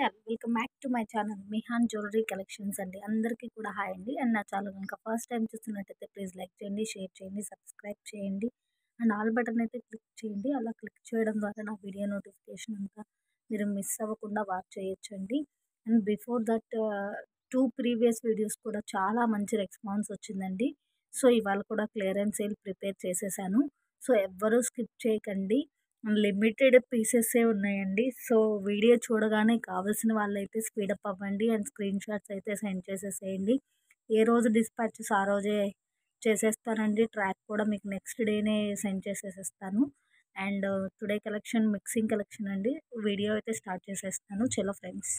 all welcome back to my channel Mihan jewellery collections అండి అందరికీ కూడా హాయ్ అండి అండ్ నా ఛానల్ కనుక ఫస్ట్ టైం చూస్తున్నట్టయితే ప్లీజ్ లైక్ చేయండి షేర్ చేయండి సబ్స్క్రైబ్ చేయండి అండ్ ఆల్ బటన్ అయితే క్లిక్ చేయండి అలా క్లిక్ చేయడం ద్వారా నా వీడియో నోటిఫికేషన్ అంతా మీరు మిస్ అవ్వకుండా వాచ్ చేయొచ్చండి and before that too previous videos కూడా చాలా మంచి రెస్పాన్స్ వచ్చిందండి సో ఇవాళ కూడా క్లియరెన్స్ సేల్ ప్రిపేర్ చేసేసాను సో ఎవ్వరూ స్కిప్ చేయకండి లిమిటెడ్ పీసెసే ఉన్నాయండి సో వీడియో చూడగానే కావాల్సిన వాళ్ళైతే స్పీడప్ అవ్వండి అండ్ స్క్రీన్ షాట్స్ అయితే సెండ్ చేసేసేయండి ఏ రోజు డిస్పాచెస్ ఆ రోజే చేసేస్తానండి ట్రాక్ కూడా మీకు నెక్స్ట్ డేనే సెండ్ చేసేసేస్తాను and today collection mixing collection అండి వీడియో అయితే స్టార్ట్ చేసేస్తాను చలో ఫ్రెండ్స్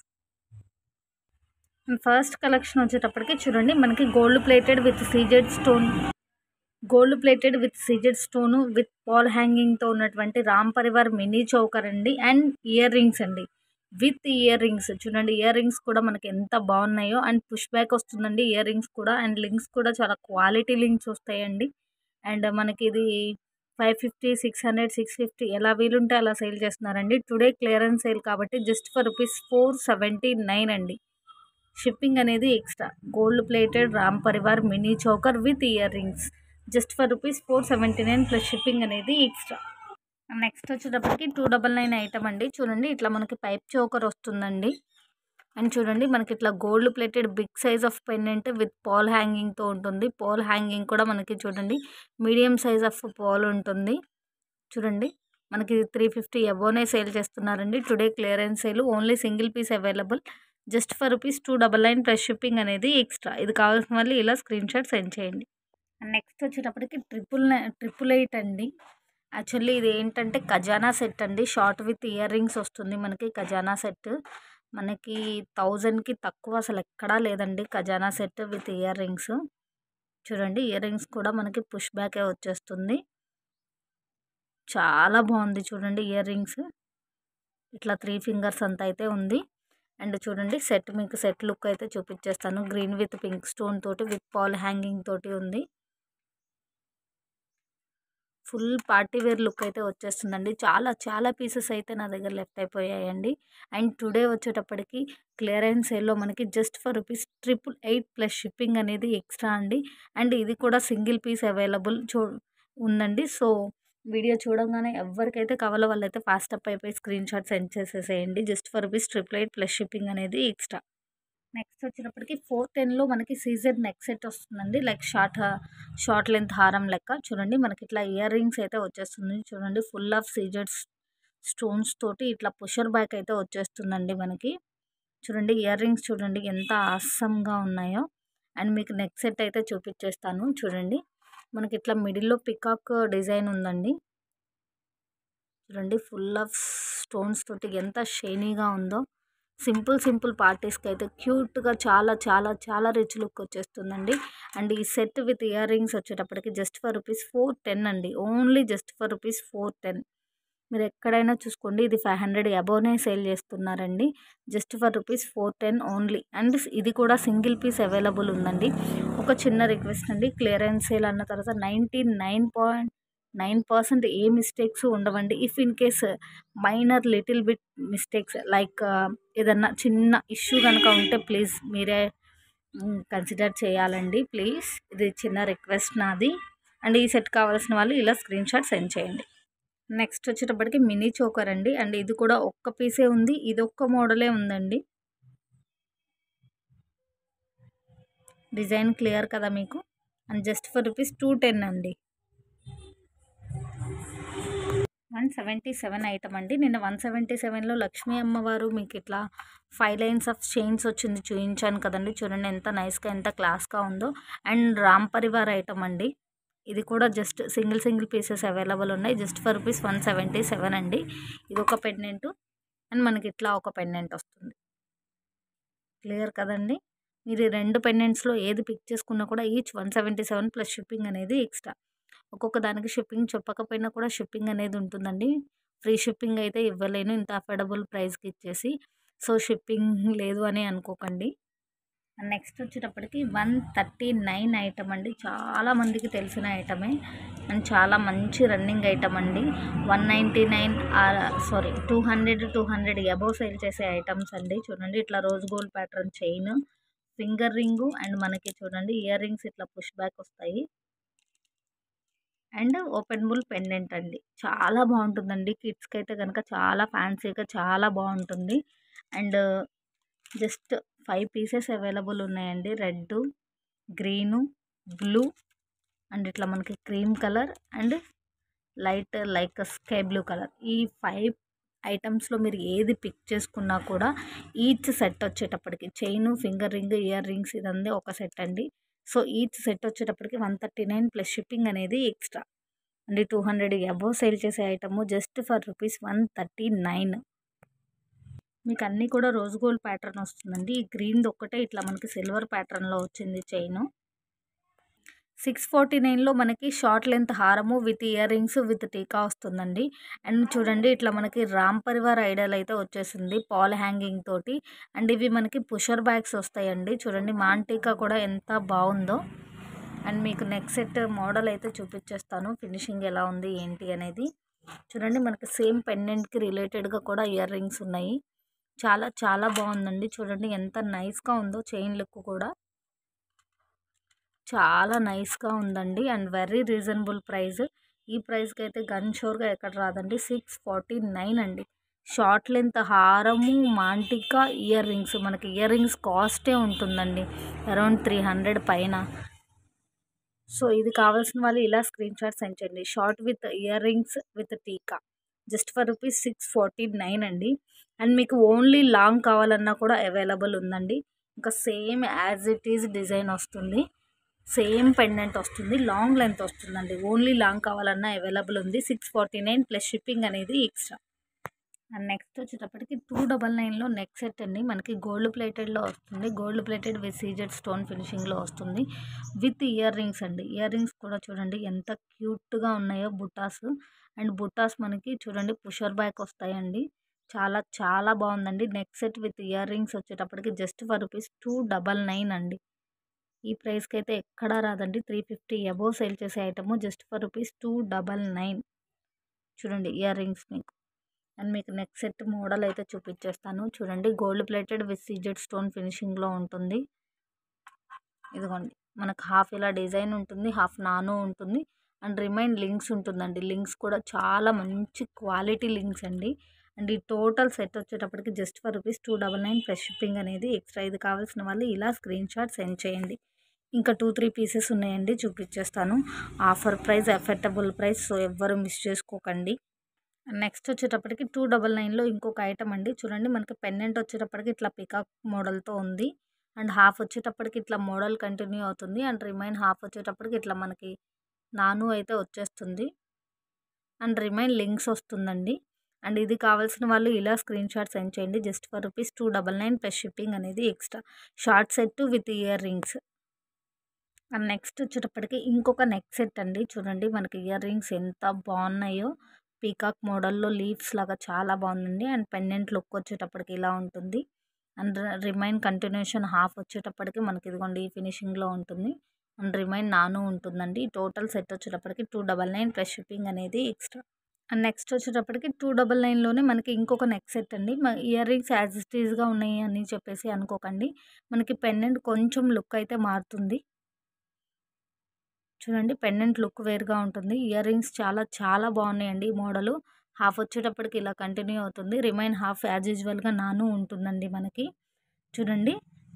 ఫస్ట్ కలెక్షన్ వచ్చేటప్పటికి చూడండి మనకి gold plated with CZ stone gold plated with CZ stone with Paul హ్యాంగింగ్తో ఉన్నటువంటి రామ్ పరివార్ మినీ చౌకర్ అండి అండ్ ఇయర్ రింగ్స్ అండి విత్ ఇయర్ రింగ్స్ చూడండి ఇయర్ రింగ్స్ కూడా మనకి ఎంత బాగున్నాయో అండ్ పుష్ బ్యాక్ వస్తుందండి ఇయర్ రింగ్స్ కూడా అండ్ లింక్స్ కూడా చాలా క్వాలిటీ లింక్స్ వస్తాయండి అండ్ మనకి ఇది five fifty six hundred six fifty ఎలా వీలుంటే అలా సేల్ చేస్తున్నారండి టుడే క్లియరెన్స్ సేల్ కాబట్టి just for rupees four seventy nine అండి షిప్పింగ్ అనేది extra gold plated Ram Parivar mini choker with earrings just for rupees four seventy nine plus shipping అనేది extra next వచ్చేటప్పటికి two double nine item అండి చూడండి ఇట్లా మనకి pipe choker వస్తుందండి and చూడండి మనకి ఇట్లా gold plated big size of pendant with Paul హ్యాంగింగ్తో ఉంటుంది పాల్ హ్యాంగింగ్ కూడా మనకి చూడండి మీడియం సైజ్ ఆఫ్ పాల్ ఉంటుంది చూడండి మనకి త్రీ ఫిఫ్టీ ఎబోనే సేల్ చేస్తున్నారండి today clearance sale only single piece available just for rupees two double nine plus shipping అనేది ఎక్స్ట్రా ఇది కావాల్సిన వాళ్ళు ఇలా స్క్రీన్ షాట్ సెండ్ చేయండి నెక్స్ట్ వచ్చేటప్పటికి ట్రిపుల్ ట్రిపుల్ ఎయిట్ అండి యాక్చువల్లీ ఇది ఏంటంటే ఖజానా సెట్ అండి షార్ట్ విత్ ఇయర్ రింగ్స్ వస్తుంది మనకి ఖజానా సెట్ మనకి థౌజండ్కి తక్కువ అసలు ఎక్కడా లేదండి Khazana set with earrings చూడండి ఇయర్ రింగ్స్ కూడా మనకి పుష్ బ్యాకే వచ్చేస్తుంది చాలా బాగుంది చూడండి ఇయర్ రింగ్స్ ఇట్లా త్రీ ఫింగర్స్ అంత అయితే ఉంది అండ్ చూడండి సెట్ మీకు సెట్ లుక్ అయితే చూపించేస్తాను గ్రీన్ విత్ పింక్ స్టోన్ తోటి విత్ పాల్ హ్యాంగింగ్ తోటి ఉంది ఫుల్ పార్టీ వేర్ లుక్ అయితే వచ్చేస్తుందండి చాలా చాలా పీసెస్ అయితే నా దగ్గర లెఫ్ట్ అయిపోయాయండి అండ్ టుడే వచ్చేటప్పటికి క్లియరెన్స్ సేల్లో మనకి just for rupees triple eight plus shipping అనేది ఎక్స్ట్రా అండి అండ్ ఇది కూడా సింగిల్ పీస్ అవైలబుల్ చూ ఉందండి సో వీడియో చూడంగానే ఎవరికైతే కావాలో వాళ్ళైతే ఫాస్ట్ అప్ అయిపోయి స్క్రీన్ షాట్ సెండ్ చేసేసేయండి just for rupees triple eight plus shipping అనేది ఎక్స్ట్రా నెక్స్ట్ వచ్చేటప్పటికి ఫోర్ టెన్లో మనకి సీజర్ నెక్ సెట్ వస్తుందండి లైక్ షార్ట్ షార్ట్ లెంత్ హారం లెక్క చూడండి మనకి ఇట్లా ఇయర్ రింగ్స్ అయితే వచ్చేస్తుంది చూడండి ఫుల్ ఆఫ్ సీజర్స్ స్టోన్స్ తోటి ఇట్లా పుషర్ బ్యాక్ అయితే వచ్చేస్తుందండి మనకి చూడండి ఇయర్ రింగ్స్ చూడండి ఎంత ఆసమ్గా ఉన్నాయో అండ్ మీకు నెక్ సెట్ అయితే చూపించేస్తాను చూడండి మనకి ఇట్లా మిడిల్లో పికాక్ డిజైన్ ఉందండి చూడండి ఫుల్ ఆఫ్ స్టోన్స్ తోటి ఎంత షైనీగా ఉందో సింపుల్ సింపుల్ పార్టీస్కి అయితే క్యూట్గా చాలా చాలా చాలా రిచ్ లుక్ వచ్చేస్తుందండి అండ్ ఈ సెట్ విత్ ఇయర్ రింగ్స్ వచ్చేటప్పటికి just for rupees four ten అండి only just for rupees four ten మీరు ఎక్కడైనా చూసుకోండి ఇది ఫైవ్ హండ్రెడ్ అబోనే సేల్ చేస్తున్నారండి just for rupees four ten only and ఇది కూడా సింగిల్ పీస్ అవైలబుల్ ఉందండి ఒక చిన్న రిక్వెస్ట్ అండి క్లియరెన్స్ సేల్ అన్న తర్వాత ninety nine point nine percent ఏ మిస్టేక్స్ ఉండవండి if in case minor little bit mistakes like ఏదన్నా చిన్న ఇష్యూ కనుక ఉంటే ప్లీజ్ మీరే కన్సిడర్ చేయాలండి ప్లీజ్ ఇది చిన్న రిక్వెస్ట్ నాది అండ్ ఈ సెట్ కావాల్సిన వాళ్ళు ఇలా స్క్రీన్ షాట్ సెండ్ చేయండి నెక్స్ట్ వచ్చేటప్పటికి మినీ చోకర్ అండి అండ్ ఇది కూడా ఒక్క పీసే ఉంది ఇది ఒక్క మోడలే ఉందండి డిజైన్ క్లియర్ కదా మీకు and just for rupees two ten అండి వన్ సెవెంటీ సెవెన్ ఐటమ్ అండి నిన్న వన్ సెవెంటీ సెవెన్లో లక్ష్మీ అమ్మవారు మీకు ఇట్లా ఫైవ్ లైన్స్ ఆఫ్ చైన్స్ వచ్చింది చూపించాను కదండి చూడండి ఎంత నైస్గా ఎంత క్లాస్గా ఉందో అండ్ రామ్ పరివార్ ఐటమ్ అండి ఇది కూడా just single single pieces available ఉన్నాయి just for rupees one seventy seven అండి ఇది ఒక పెండెంట్ అండ్ మనకి ఇట్లా ఒక పెండెంట్ వస్తుంది క్లియర్ కదండి మీరు ఈ రెండు పెండెంట్స్లో ఏది పిక్ చేసుకున్నా కూడా each one seventy seven plus shipping అనేది ఎక్స్ట్రా ఒక్కొక్క దానికి షిప్పింగ్ చెప్పకపోయినా కూడా షిప్పింగ్ అనేది ఉంటుందండి ఫ్రీ షిప్పింగ్ అయితే ఇవ్వలేను ఇంత అఫోర్డబుల్ ప్రైస్కి ఇచ్చేసి సో షిప్పింగ్ లేదు అని అనుకోకండి అండ్ నెక్స్ట్ వచ్చేటప్పటికి వన్ థర్టీ నైన్ ఐటమ్ అండి చాలా మందికి తెలిసిన ఐటమే అండ్ చాలా మంచి రన్నింగ్ ఐటమ్ అండి one ninety nine sorry two hundred two hundred above sale చేసే ఐటమ్స్ అండి చూడండి ఇట్లా rose gold pattern chain finger ring and మనకి చూడండి ఇయర్ రింగ్స్ ఇట్లా పుష్ బ్యాక్ వస్తాయి అండ్ ఓపెన్ బుల్ పెండెంట్ అండి చాలా బాగుంటుందండి కిడ్స్కి అయితే కనుక చాలా ఫ్యాన్సీగా చాలా బాగుంటుంది and just five pieces available ఉన్నాయండి రెడ్ గ్రీను బ్లూ అండ్ ఇట్లా మనకి cream colour and light like sky blue colour ఈ ఫైవ్ ఐటమ్స్లో మీరు ఏది పిక్ చేసుకున్నా కూడా ఈచ్ సెట్ వచ్చేటప్పటికి chain finger ring earrings ఇదంతా ఒక సెట్ అండి సో ఈచ్ సెట్ వచ్చేటప్పటికి one thirty nine plus shipping అనేది ఎక్స్ట్రా అండి టూ హండ్రెడ్ అబోవ్ సేల్ చేసే item just for rupees one thirty nine మీకు అన్నీ కూడా రోజ్ గోల్డ్ ప్యాటర్న్ వస్తుందండి ఈ గ్రీన్ది ఒక్కటే ఇట్లా మనకి సిల్వర్ ప్యాటర్న్లో వచ్చింది చైన్ సిక్స్ ఫార్టీ నైన్లో మనకి షార్ట్ లెంత్ హారము విత్ ఇయర్ రింగ్స్ విత్ టీకా వస్తుందండి అండ్ చూడండి ఇట్లా మనకి రామ్ పరివార్ ఐడల్ అయితే వచ్చేసింది పాల్ హ్యాంగింగ్ తోటి అండ్ ఇవి మనకి పుషర్ బ్యాగ్స్ వస్తాయండి చూడండి మాన్ టీకా కూడా ఎంత బాగుందో అండ్ మీకు నెక్స్ట్ సెట్ మోడల్ అయితే చూపించేస్తాను ఫినిషింగ్ ఎలా ఉంది ఏంటి అనేది చూడండి మనకి సేమ్ పెండెంట్కి రిలేటెడ్గా కూడా ఇయర్ రింగ్స్ ఉన్నాయి చాలా చాలా బాగుందండి చూడండి ఎంత నైస్గా ఉందో చైన్ లుక్ కూడా చాలా నైస్గా ఉందండి అండ్ వెరీ రీజనబుల్ ప్రైస్ ఈ ప్రైస్కి అయితే గన్ షోర్గా ఎక్కడ రాదండి సిక్స్ ఫార్టీ నైన్ అండి షార్ట్ లెంత్ హారము మాంటికా ఇయర్ రింగ్స్ మనకి ఇయర్ రింగ్స్ కాస్టే ఉంటుందండి అరౌండ్ త్రీ హండ్రెడ్ పైన సో ఇది కావాల్సిన వాళ్ళు ఇలా స్క్రీన్ షాట్ సెండ్ చేయండి short with earrings with టీకా just for rupees six forty nine అండి అండ్ మీకు ఓన్లీ లాంగ్ కావాలన్నా కూడా అవైలబుల్ ఉందండి ఇంకా same as it is design వస్తుంది సేమ్ పెండెంట్ వస్తుంది లాంగ్ లెంత్ వస్తుందండి ఓన్లీ లాంగ్ కావాలన్నా అవైలబుల్ ఉంది six forty nine plus shipping అనేది ఎక్స్ట్రా అండ్ నెక్స్ట్ వచ్చేటప్పటికి టూ డబల్ నైన్లో నెక్ సెట్ అండి మనకి గోల్డ్ ప్లేటెడ్లో వస్తుంది gold plated with CZ stone ఫినిషింగ్లో వస్తుంది విత్ ఇయర్ రింగ్స్ అండి ఇయర్ రింగ్స్ కూడా చూడండి ఎంత క్యూట్గా ఉన్నాయో బుటాస్ అండ్ బుటాస్ మనకి చూడండి పుషర్ బ్యాక్ వస్తాయండి చాలా చాలా బాగుందండి neck set with earrings వచ్చేటప్పటికి just for rupees two double nine అండి ఈ ప్రైస్కి అయితే ఎక్కడా రాదండి త్రీ ఫిఫ్టీ అబోవ్ సేల్ చేసే item just for rupees two double nine చూడండి ఇయర్ రింగ్స్ మీకు అండ్ మీకు నెక్ సెట్ మోడల్ అయితే చూపించేస్తాను చూడండి gold plated with CZ stone ఫినిషింగ్లో ఉంటుంది ఇదిగోండి మనకు హాఫ్ ఇలా డిజైన్ ఉంటుంది హాఫ్ నాను ఉంటుంది అండ్ రిమైన్ లింక్స్ ఉంటుందండి లింక్స్ కూడా చాలా మంచి క్వాలిటీ లింక్స్ అండి అండ్ ఈ టోటల్ సెట్ వచ్చేటప్పటికి just for rupees two double nine plus shipping అనేది ఎక్స్ట్రా ఇది కావాల్సిన వాళ్ళు ఇలా స్క్రీన్ షాట్ సెండ్ చేయండి ఇంకా టూ త్రీ పీసెస్ ఉన్నాయండి చూపించేస్తాను offer price affordable price so ఎవ్వరు మిస్ చేసుకోకండి నెక్స్ట్ వచ్చేటప్పటికి టూ డబల్ నైన్లో ఇంకొక ఐటమ్ అండి చూడండి మనకి పెండెంట్ వచ్చేటప్పటికి ఇట్లా పికాక్ మోడల్తో ఉంది అండ్ హాఫ్ వచ్చేటప్పటికి ఇట్లా మోడల్ కంటిన్యూ అవుతుంది అండ్ రిమైన్ హాఫ్ వచ్చేటప్పటికి ఇట్లా మనకి నాను అయితే వచ్చేస్తుంది అండ్ రిమైన్ లింక్స్ వస్తుందండి అండ్ ఇది కావాల్సిన వాళ్ళు ఇలా స్క్రీన్ షాట్ సెండ్ చేయండి just for rupees two double nine plus shipping అనేది extra short set with earrings and next వచ్చేటప్పటికి ఇంకొక నెక్ సెట్ అండి చూడండి మనకి ఇయర్ రింగ్స్ ఎంత బాగున్నాయో పీకాక్ మోడల్లో లీవ్స్ లాగా చాలా బాగుందండి అండ్ పెండెంట్ లుక్ వచ్చేటప్పటికి ఇలా ఉంటుంది అండ్ రిమైన్ కంటిన్యూషన్ హాఫ్ వచ్చేటప్పటికి మనకి ఇదిగోండి ఈ ఫినిషింగ్లో ఉంటుంది అండ్ రిమైన్ నాను ఉంటుందండి టోటల్ సెట్ వచ్చేటప్పటికి two double nine plus shipping అనేది ఎక్స్ట్రా అండ్ నెక్స్ట్ వచ్చేటప్పటికి టూ డబల్ నైన్లోనే మనకి ఇంకొక నెక్ సెట్ అండి ఇయర్ రింగ్స్ యాజ్ ఇట్ ఈస్గా ఉన్నాయి అని చెప్పేసి అనుకోకండి మనకి పెండెంట్ కొంచెం లుక్ అయితే మారుతుంది చూడండి పెండెంట్ లుక్ వేరుగా ఉంటుంది ఇయర్ రింగ్స్ చాలా చాలా బాగున్నాయండి ఈ మోడలు హాఫ్ వచ్చేటప్పటికి ఇలా కంటిన్యూ అవుతుంది రిమైన్ హాఫ్ యాజ్ యూజువల్గా నాను ఉంటుందండి మనకి చూడండి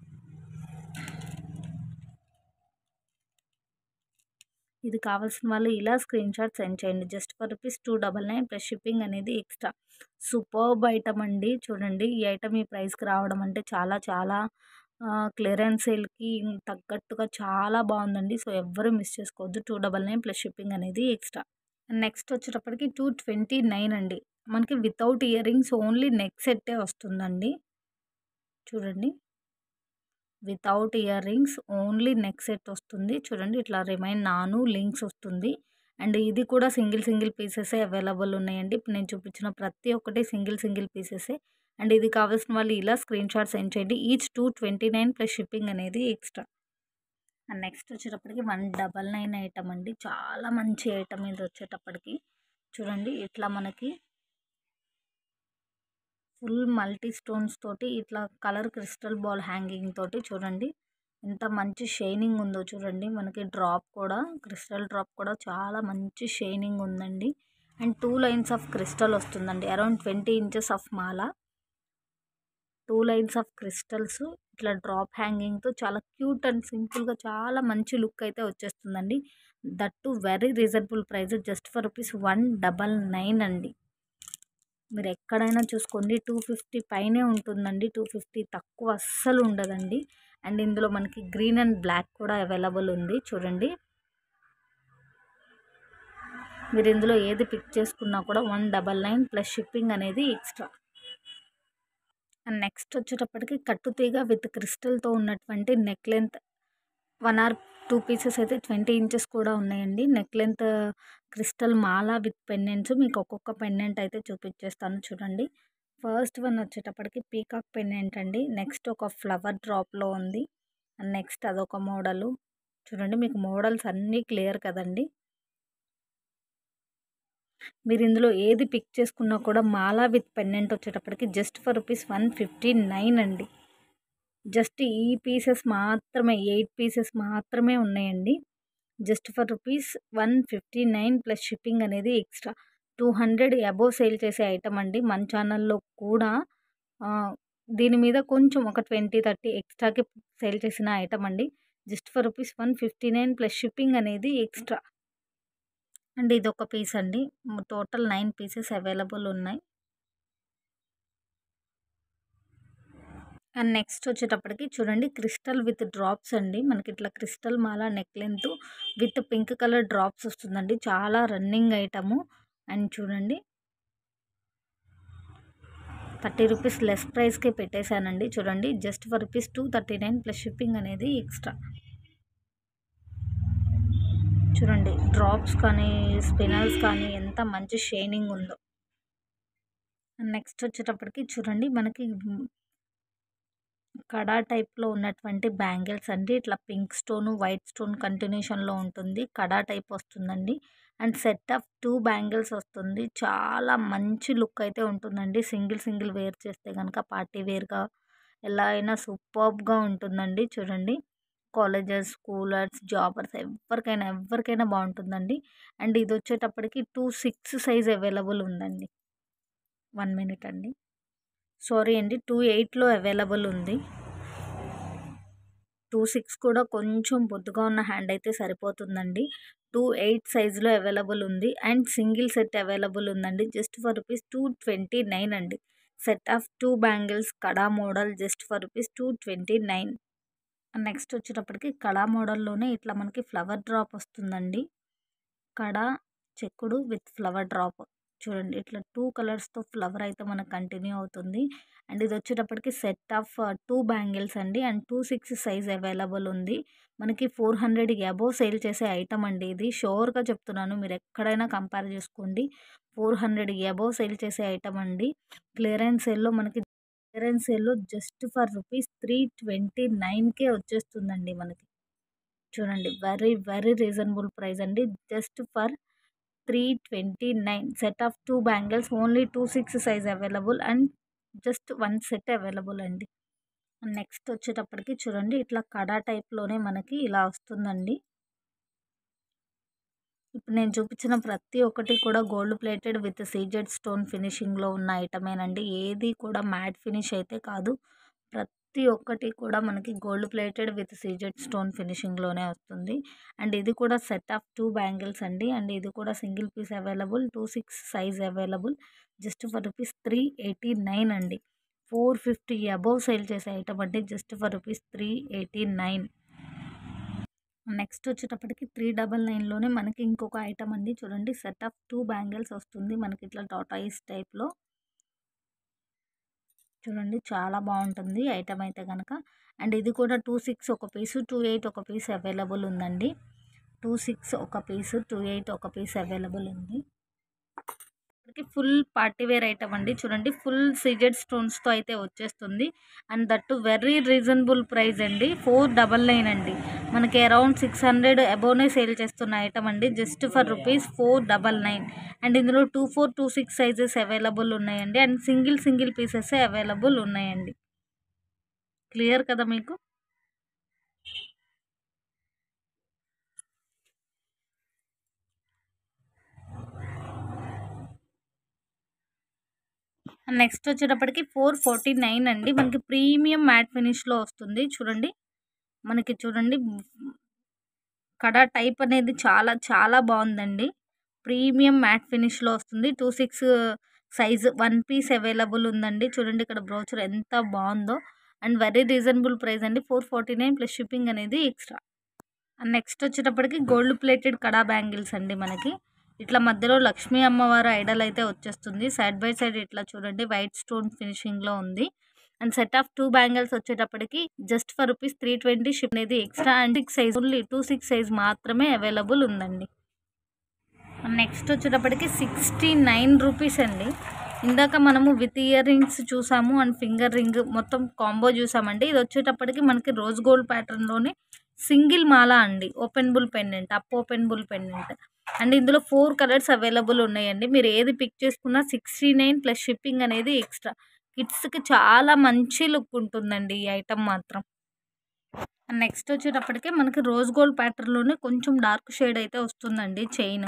ఇది కావాల్సిన వాళ్ళు ఇలా స్క్రీన్ షాట్ సెండ్ చేయండి just for rupees two double nine plus shipping అనేది ఎక్స్ట్రా సూపర్బ్ ఐటమ్ అండి చూడండి ఈ ఐటమ్ ఈ ప్రైస్కి రావడం అంటే చాలా చాలా క్లియరెన్స్ సేల్కి తగ్గట్టుగా చాలా బాగుందండి సో ఎవ్వరూ మిస్ చేసుకోవద్దు two double nine plus shipping అనేది ఎక్స్ట్రా నెక్స్ట్ వచ్చేటప్పటికి టూ ట్వంటీ నైన్ అండి మనకి without earrings only neck సెట్టే వస్తుందండి చూడండి without earrings only neck set వస్తుంది చూడండి ఇట్లా రిమైన్ నాను లింక్స్ వస్తుంది అండ్ ఇది కూడా సింగిల్ సింగిల్ పీసెసే అవైలబుల్ ఉన్నాయండి ఇప్పుడు నేను చూపించిన ప్రతి ఒక్కటి సింగిల్ సింగిల్ పీసెసే అండ్ ఇది కావాల్సిన వాళ్ళు ఇలా స్క్రీన్ షాట్ సెండ్ చేయండి each two twenty nine plus shipping అనేది ఎక్స్ట్రా అండ్ నెక్స్ట్ వచ్చేటప్పటికి వన్ డబల్ నైన్ ఐటమ్ అండి చాలా మంచి ఐటమ్ ఇది వచ్చేటప్పటికి చూడండి ఇట్లా మనకి ఫుల్ మల్టీ స్టోన్స్ తోటి ఇట్లా కలర్ క్రిస్టల్ బాల్ హ్యాంగింగ్ తోటి చూడండి ఎంత మంచి షైనింగ్ ఉందో చూడండి మనకి డ్రాప్ కూడా క్రిస్టల్ డ్రాప్ కూడా చాలా మంచి షైనింగ్ ఉందండి and two lines of crystal వస్తుందండి అరౌండ్ ట్వంటీ ఇంచెస్ ఆఫ్ మాల టూ లైన్స్ ఆఫ్ క్రిస్టల్స్ ఇట్లా డ్రాప్ హ్యాంగింగ్తో చాలా క్యూట్ అండ్ సింపుల్గా చాలా మంచి లుక్ అయితే వచ్చేస్తుందండి that too very reasonable price just for rupees one double nine అండి మీరు ఎక్కడైనా చూసుకోండి టూ ఫిఫ్టీ పైనే ఉంటుందండి టూ ఫిఫ్టీ తక్కువ అస్సలు ఉండదండి అండ్ ఇందులో మనకి గ్రీన్ అండ్ బ్లాక్ కూడా అవైలబుల్ ఉంది చూడండి మీరు ఇందులో ఏది పిక్ చేసుకున్నా కూడా one double nine plus shipping అనేది ఎక్స్ట్రా అండ్ నెక్స్ట్ వచ్చేటప్పటికి కట్టుతీగ విత్ క్రిస్టల్తో ఉన్నటువంటి neck length one or two pieces అయితే ట్వంటీ ఇంచెస్ కూడా ఉన్నాయండి నెక్ లెంత్ క్రిస్టల్ మాల విత్ పెండెంట్స్ మీకు ఒక్కొక్క పెండెంట్ అయితే చూపించేస్తాను చూడండి ఫస్ట్ వన్ వచ్చేటప్పటికి పీకాక్ పెండెంట్ అండి నెక్స్ట్ ఒక ఫ్లవర్ డ్రాప్లో ఉంది అండ్ నెక్స్ట్ అదొక మోడలు చూడండి మీకు మోడల్స్ అన్నీ క్లియర్ కదండి మీరు ఇందులో ఏది పిక్ చేసుకున్నా కూడా మాలా విత్ పెండెంట్ వచ్చేటప్పటికి just for rupees one fifty nine అండి జస్ట్ ఈ పీసెస్ మాత్రమే ఎయిట్ పీసెస్ మాత్రమే ఉన్నాయండి just for rupees one fifty nine plus shipping అనేది extra two hundred above sale చేసే ఐటమ్ అండి మన ఛానల్లో కూడా దీని మీద కొంచెం ఒక ట్వంటీ థర్టీ ఎక్స్ట్రాకి సేల్ చేసిన ఐటమ్ అండి just for rupees one fifty nine plus shipping అనేది ఎక్స్ట్రా అండ్ ఇది ఒక పీస్ అండి టోటల్ నైన్ పీసెస్ అవైలబుల్ ఉన్నాయి అండ్ నెక్స్ట్ వచ్చేటప్పటికి చూడండి క్రిస్టల్ విత్ డ్రాప్స్ అండి మనకి ఇట్లా క్రిస్టల్ మాల neck length with pink colour drops వస్తుందండి చాలా రన్నింగ్ ఐటము అండ్ చూడండి థర్టీ రూపీస్ లెస్ ప్రైస్కే పెట్టేశానండి చూడండి just for rupees two thirty nine plus shipping అనేది ఎక్స్ట్రా చూడండి డ్రాప్స్ కానీ స్పినల్స్ కానీ ఎంత మంచి షైనింగ్ ఉందో నెక్స్ట్ వచ్చేటప్పటికి చూడండి మనకి కడా టైప్లో ఉన్నటువంటి బ్యాంగిల్స్ అండి ఇట్లా పింక్ స్టోన్ వైట్ స్టోన్ కంటిన్యూషన్లో ఉంటుంది కడా టైప్ వస్తుందండి and set of two bangles వస్తుంది చాలా మంచి లుక్ అయితే ఉంటుందండి సింగిల్ సింగిల్ వేర్ చేస్తే కనుక పార్టీ వేర్గా ఎలా అయినా సూపర్బ్గా ఉంటుందండి చూడండి కాలేజెస్ స్కూలర్స్ జాబర్స్ ఎవరికైనా ఎవరికైనా బాగుంటుందండి అండ్ ఇది వచ్చేటప్పటికి టూ సిక్స్ సైజ్ అవైలబుల్ ఉందండి వన్ మినిట్ అండి సారీ అండి టూ ఎయిట్లో అవైలబుల్ ఉంది టూ సిక్స్ కూడా కొంచెం బొద్దుగా ఉన్న హ్యాండ్ అయితే సరిపోతుందండి టూ ఎయిట్ సైజులో అవైలబుల్ ఉంది అండ్ సింగిల్ సెట్ అవైలబుల్ ఉందండి just for rupees two twenty nine అండి సెట్ ఆఫ్ టూ బ్యాంగిల్స్ కడా model just for rupees two twenty nine next వచ్చేటప్పటికి కడా మోడల్లోనే ఇట్లా మనకి ఫ్లవర్ డ్రాప్ వస్తుందండి కడా చెక్కుడు విత్ ఫ్లవర్ డ్రాప్ చూడండి ఇట్లా టూ కలర్స్తో ఫ్లవర్ అయితే మనకు కంటిన్యూ అవుతుంది అండ్ ఇది వచ్చేటప్పటికి సెట్ ఆఫ్ టూ బ్యాంగిల్స్ అండి and two six size available ఉంది మనకి ఫోర్ హండ్రెడ్ అబోవ్ సేల్ చేసే ఐటమ్ అండి ఇది షోర్గా చెప్తున్నాను మీరు ఎక్కడైనా కంపేర్ చేసుకోండి ఫోర్ హండ్రెడ్ అబోవ్ సేల్ చేసే ఐటమ్ అండి క్లియరెన్స్ సేల్లో మనకి క్లియరెన్స్ సేల్లో just for rupees three twenty నైన్కే వచ్చేస్తుందండి మనకి చూడండి వెరీ వెరీ రీజనబుల్ ప్రైస్ అండి just for three twenty nine set of two bangles only two six size available and just one set available అండి నెక్స్ట్ వచ్చేటప్పటికి చూడండి ఇట్లా కడా టైప్లోనే మనకి ఇలా వస్తుందండి ఇప్పుడు నేను చూపించిన ప్రతి ఒక్కటి కూడా gold plated with CZ stone ఫినిషింగ్లో ఉన్న ఐటమేనండి ఏది కూడా మ్యాట్ ఫినిష్ అయితే కాదు ప్రతి ఒక్కటి కూడా మనకి gold plated with CZ stone ఫినిషింగ్లోనే వస్తుంది అండ్ ఇది కూడా సెట్ ఆఫ్ టూ బ్యాంగిల్స్ అండి అండ్ ఇది కూడా single piece available two six size available just for rupees three eighty nine అండి ఫోర్ ఫిఫ్టీ అబౌవ్ సేల్ చేసే ఐటమ్ అండి just for rupees three eighty nine next వచ్చేటప్పటికి three double నైన్లోనే మనకి ఇంకొక ఐటమ్ అండి చూడండి సెట్ ఆఫ్ టూ బ్యాంగిల్స్ వస్తుంది మనకి ఇట్లా టాటాయిస్ టైప్లో చూడండి చాలా బాగుంటుంది ఐటమ్ అయితే కనుక అండ్ ఇది కూడా టూ సిక్స్ ఒక పీసు టూ ఎయిట్ ఒక పీస్ అవైలబుల్ ఉందండి టూ సిక్స్ ఒక పీసు టూ ఎయిట్ ఒక పీస్ అవైలబుల్ ఉంది వచ్చేటప్పటికి ఫుల్ పార్టీ వేర్ ఐటమ్ అండి చూడండి ఫుల్ సీజెడ్ స్టోన్స్తో అయితే వచ్చేస్తుంది and that very reasonable price అండి ఫోర్ డబల్ నైన్ అండి మనకి అరౌండ్ సిక్స్ హండ్రెడ్ అబోనే సేల్ చేస్తున్న ఐటమ్ అండి just for rupees four double nine and ఇందులో two four two six sizes available ఉన్నాయండి and single single pieces available ఉన్నాయండి clear కదా మీకు నెక్స్ట్ వచ్చేటప్పటికి ఫోర్ ఫార్టీ నైన్ అండి మనకి ప్రీమియం మ్యాట్ ఫినిష్లో వస్తుంది చూడండి మనకి చూడండి కడా టైప్ అనేది చాలా చాలా బాగుందండి ప్రీమియం మ్యాట్ ఫినిష్లో వస్తుంది two six size one piece available ఉందండి చూడండి ఇక్కడ బ్రోచర్ ఎంత బాగుందో అండ్ వెరీ రీజనబుల్ ప్రైస్ అండి four forty nine plus shipping అనేది ఎక్స్ట్రా అండ్ నెక్స్ట్ వచ్చేటప్పటికి గోల్డ్ ప్లేటెడ్ కడా బ్యాంగిల్స్ అండి మనకి ఇట్లా మధ్యలో లక్ష్మీ అమ్మవారు ఐడల్ అయితే వచ్చేస్తుంది సైడ్ బై సైడ్ ఇట్లా చూడండి వైట్ స్టోన్ ఫినిషింగ్లో ఉంది and set of two bangles వచ్చేటప్పటికి just for rupees three twenty ship అనేది extra and six size only two six size మాత్రమే అవైలబుల్ ఉందండి నెక్స్ట్ వచ్చేటప్పటికి సిక్స్టీ నైన్ రూపీస్ అండి ఇందాక మనము విత్ ఇయర్ రింగ్స్ చూసాము అండ్ ఫింగర్ రింగ్ మొత్తం కాంబో చూసామండి ఇది వచ్చేటప్పటికి మనకి రోజ్ గోల్డ్ ప్యాటర్న్లోనే సింగిల్ మాల అండి openable pendant up openable pendant and ఇందులో ఫోర్ కలర్స్ అవైలబుల్ ఉన్నాయండి మీరు ఏది పిక్ చేసుకున్నా సిక్స్టీ నైన్ ప్లస్ షిప్పింగ్ అనేది ఎక్స్ట్రా కిడ్స్కి చాలా మంచి లుక్ ఉంటుందండి ఈ ఐటమ్ మాత్రం నెక్స్ట్ వచ్చేటప్పటికే మనకి రోజ్ గోల్డ్ ప్యాటర్న్లోనే కొంచెం డార్క్ షేడ్ అయితే వస్తుందండి చైన్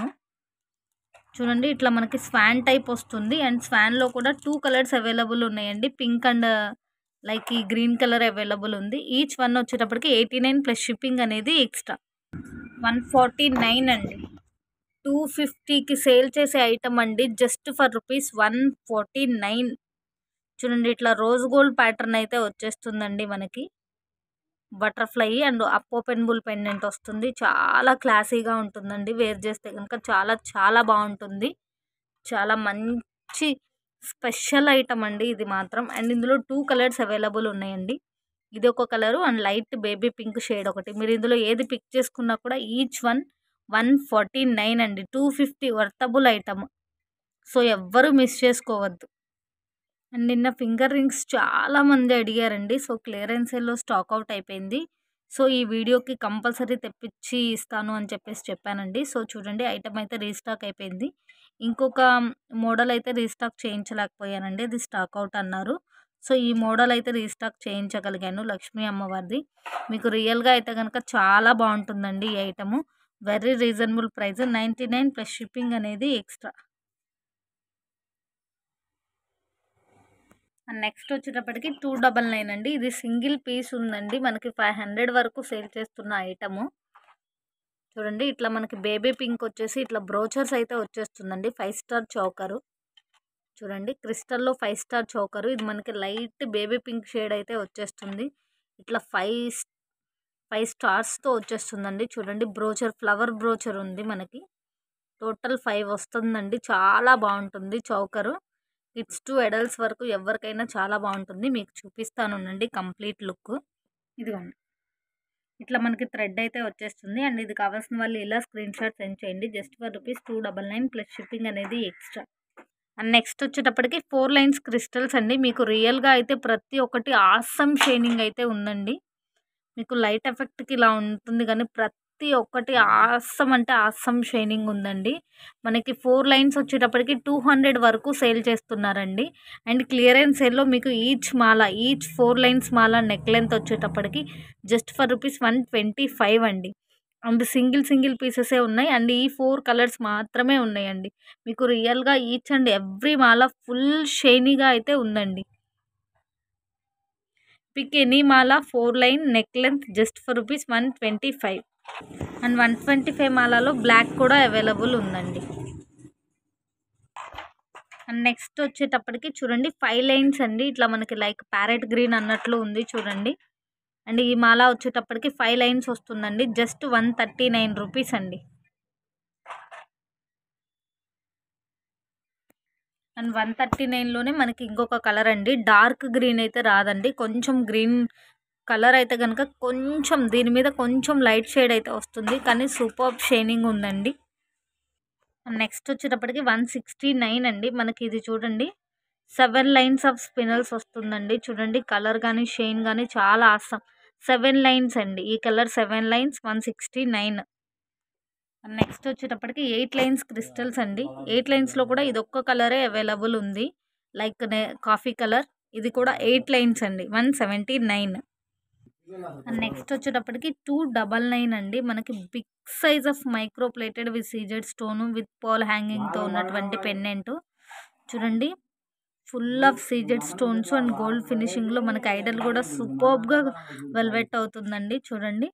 చూడండి ఇట్లా మనకి స్వాన్ టైప్ వస్తుంది అండ్ స్వాన్లో కూడా టూ కలర్స్ అవైలబుల్ ఉన్నాయండి పింక్ అండ్ లైక్ ఈ గ్రీన్ కలర్ అవైలబుల్ ఉంది ఈచ్ వన్ వచ్చేటప్పటికి ఎయిటీ నైన్ ప్లస్ షిప్పింగ్ అనేది ఎక్స్ట్రా వన్ ఫార్టీ నైన్ అండి టూ ఫిఫ్టీకి సేల్ చేసే ఐటమ్ అండి just for rupees one forty nine చూడండి ఇట్లా రోజ్ గోల్డ్ ప్యాటర్న్ అయితే వచ్చేస్తుందండి మనకి butterfly and up openable pendant వస్తుంది చాలా క్లాసీగా ఉంటుందండి వేర్ చేస్తే కనుక చాలా చాలా బాగుంటుంది చాలా మంచి స్పెషల్ ఐటమ్ అండి ఇది మాత్రం అండ్ ఇందులో టూ కలర్స్ అవైలబుల్ ఉన్నాయండి ఇది ఒక colour and light baby pink shade ఒకటి మీరు ఇందులో ఏది పిక్ చేసుకున్నా కూడా each one one forty nine అండి two fifty worthable item so ఎవ్వరూ మిస్ చేసుకోవద్దు అండ్ నిన్న ఫింగర్ రింగ్స్ చాలా మంది అడిగారండి సో క్లియరెన్స్ సేల్లో స్టాక్ అవుట్ అయిపోయింది సో ఈ వీడియోకి కంపల్సరీ తెప్పించి ఇస్తాను అని చెప్పేసి చెప్పానండి సో చూడండి ఐటమ్ అయితే రీస్టాక్ అయిపోయింది ఇంకొక మోడల్ అయితే రీస్టాక్ చేయించలేకపోయానండి అది స్టాక్ అవుట్ అన్నారు సో ఈ మోడల్ అయితే రీస్టాక్ చేయించగలిగాను లక్ష్మీ అమ్మవారిది మీకు రియల్గా అయితే కనుక చాలా బాగుంటుందండి ఈ item very reasonable price ninety nine plus shipping అనేది ఎక్స్ట్రా నెక్స్ట్ వచ్చేటప్పటికి టూ డబల్ నైన్ అండి ఇది సింగిల్ పీస్ ఉందండి మనకి ఫైవ్ హండ్రెడ్ వరకు సేల్ చేస్తున్న ఐటము చూడండి ఇట్లా మనకి బేబీ పింక్ వచ్చేసి ఇట్లా బ్రోచర్స్ అయితే వచ్చేస్తుందండి ఫైవ్ స్టార్ చౌకరు చూడండి క్రిస్టల్లో ఫైవ్ స్టార్ చౌకరు ఇది మనకి లైట్ బేబీ పింక్ షేడ్ అయితే వచ్చేస్తుంది ఇట్లా ఫైవ్ ఫైవ్ స్టార్స్తో వచ్చేస్తుందండి చూడండి బ్రోచర్ ఫ్లవర్ బ్రోచర్ ఉంది మనకి టోటల్ ఫైవ్ వస్తుందండి చాలా బాగుంటుంది చౌకరు కిడ్స్ టు అడల్ట్స్ వరకు ఎవరికైనా చాలా బాగుంటుంది మీకు చూపిస్తానుండండి కంప్లీట్ లుక్ ఇదిగోండి ఇట్లా మనకి థ్రెడ్ అయితే వచ్చేస్తుంది అండ్ ఇది కావాల్సిన వాళ్ళు ఇలా స్క్రీన్ షాట్ సెండ్ చేయండి just for rupees two double nine plus shipping అనేది ఎక్స్ట్రా అండ్ నెక్స్ట్ వచ్చేటప్పటికి ఫోర్ లైన్స్ క్రిస్టల్స్ అండి మీకు రియల్గా అయితే ప్రతి ఒక్కటి ఆసమ్ షైనింగ్ అయితే ఉందండి మీకు లైట్ ఎఫెక్ట్కి ఇలా ఉంటుంది కానీ ప్రతి ఒక్కటి ఆసమ్ అంటే ఆసమ్ షైనింగ్ ఉందండి మనకి ఫోర్ లైన్స్ వచ్చేటప్పటికి టూ హండ్రెడ్ వరకు సేల్ చేస్తున్నారండి అండ్ క్లియరెన్స్ సేల్లో మీకు ఈచ్ మాల ఈచ్ ఫోర్ లైన్స్ మాల నెక్ లెంత్ వచ్చేటప్పటికి just for rupees one twenty five అండి అండ్ సింగిల్ సింగిల్ పీసెసే ఉన్నాయి అండ్ ఈ ఫోర్ కలర్స్ మాత్రమే ఉన్నాయండి మీకు రియల్గా ఈచ్ అండ్ ఎవ్రీ మాల ఫుల్ షైనీగా అయితే ఉందండి పిక్ ఎనీ మాల four line neck length just for rupees one twenty five and one twenty five మాలలో బ్లాక్ కూడా అవైలబుల్ ఉందండి అండ్ నెక్స్ట్ వచ్చేటప్పటికి చూడండి ఫైవ్ లైన్స్ అండి ఇట్లా మనకి లైక్ ప్యారెట్ గ్రీన్ అన్నట్లు ఉంది చూడండి అండ్ ఈ మాల వచ్చేటప్పటికి ఫైవ్ లైన్స్ వస్తుందండి just one thirty nine rupees అండి అండ్ వన్ థర్టీ నైన్లోనే మనకి ఇంకొక కలర్ అండి డార్క్ గ్రీన్ అయితే రాదండి కొంచెం గ్రీన్ కలర్ అయితే కనుక కొంచెం దీని మీద కొంచెం లైట్ షేడ్ అయితే వస్తుంది కానీ సూపర్ షైనింగ్ ఉందండి నెక్స్ట్ వచ్చేటప్పటికి వన్ సిక్స్టీ నైన్ అండి మనకి ఇది చూడండి సెవెన్ లైన్స్ ఆఫ్ స్పినల్స్ వస్తుందండి చూడండి కలర్ కానీ షైన్ కానీ చాలా ఆసం సెవెన్ లైన్స్ అండి ఈ colour seven lines one sixty nine next వచ్చేటప్పటికి ఎయిట్ లైన్స్ క్రిస్టల్స్ అండి ఎయిట్ లైన్స్లో కూడా ఇది ఒక్క కలరే అవైలబుల్ ఉంది లైక్ కాఫీ కలర్ ఇది కూడా ఎయిట్ లైన్స్ అండి వన్ సెవెంటీ నైన్ నెక్స్ట్ వచ్చేటప్పటికి టూ డబల్ నైన్ అండి మనకి big size of micro plated with CZ stone with Paul హ్యాంగింగ్తో ఉన్నటువంటి పెన్నెంట్ చూడండి full of CZ stones and gold ఫినిషింగ్లో మనకి ఐడల్ కూడా సూపర్బ్గా వెల్వెట్ అవుతుందండి చూడండి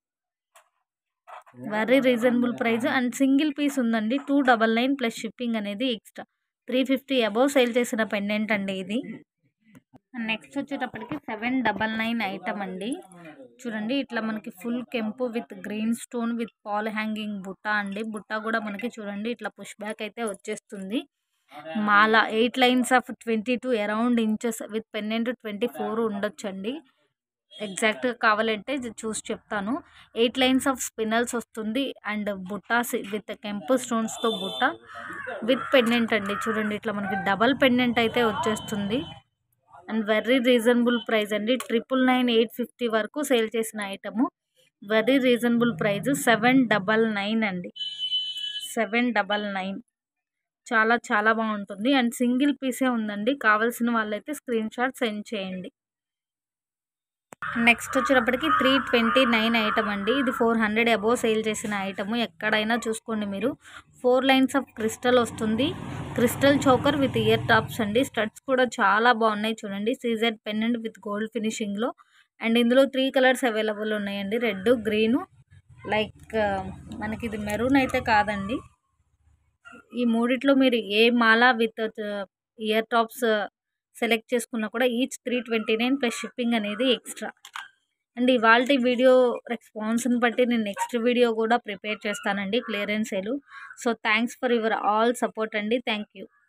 very reasonable price and single piece ఉందండి two double nine plus shipping అనేది extra three fifty above sale చేసిన పెండెంట్ అండి ఇది నెక్స్ట్ వచ్చేటప్పటికి సెవెన్ డబల్ నైన్ ఐటమ్ అండి చూడండి ఇట్లా మనకి ఫుల్ కెంపు with green stone with Paul hanging బుట్ట అండి బుట్ట కూడా మనకి చూడండి ఇట్లా పుష్ బ్యాక్ అయితే వచ్చేస్తుంది మాల eight lines of twenty two around inches with pendant twenty four ఉండొచ్చండి ఎగ్జాక్ట్గా కావాలంటే ఇది చూసి చెప్తాను ఎయిట్ లైన్స్ ఆఫ్ స్పినల్స్ వస్తుంది అండ్ బుట్టాస్ విత్ కెంపు స్టోన్స్తో బుట్ట విత్ పెండెంట్ అండి చూడండి ఇట్లా మనకి డబల్ పెండెంట్ అయితే వచ్చేస్తుంది అండ్ వెరీ రీజనబుల్ ప్రైస్ అండి ట్రిపుల్ నైన్ ఎయిట్ ఫిఫ్టీ వరకు సేల్ చేసిన item very reasonable price seven double nine అండి సెవెన్ డబల్ నైన్ చాలా చాలా బాగుంటుంది అండ్ సింగిల్ పీసే ఉందండి కావాల్సిన వాళ్ళైతే స్క్రీన్ షాట్ సెండ్ చేయండి నెక్స్ట్ వచ్చేటప్పటికి త్రీ ట్వంటీ నైన్ ఐటమ్ అండి ఇది ఫోర్ హండ్రెడ్ అబోవ్ సేల్ చేసిన ఐటమ్ ఎక్కడైనా చూసుకోండి మీరు ఫోర్ లైన్స్ ఆఫ్ క్రిస్టల్ వస్తుంది crystal choker with ear tops అండి స్టడ్స్ కూడా చాలా బాగున్నాయి చూడండి సీజెడ్ పెన్నెంట్ విత్ గోల్డ్ ఫినిషింగ్లో అండ్ ఇందులో త్రీ కలర్స్ అవైలబుల్ ఉన్నాయండి రెడ్ గ్రీను లైక్ మనకి ఇది మెరూన్ అయితే కాదండి ఈ మూడిట్లో మీరు ఏ మాల విత్ ఇయర్ టాప్స్ సెలెక్ట్ చేసుకున్నా కూడా each three twenty nine plus shipping అనేది ఎక్స్ట్రా అండ్ ఇవాళ వీడియో రెస్పాన్స్ని బట్టి నేను నెక్స్ట్ వీడియో కూడా ప్రిపేర్ చేస్తానండి clearance sale so thanks for your all support అండి థ్యాంక్ యూ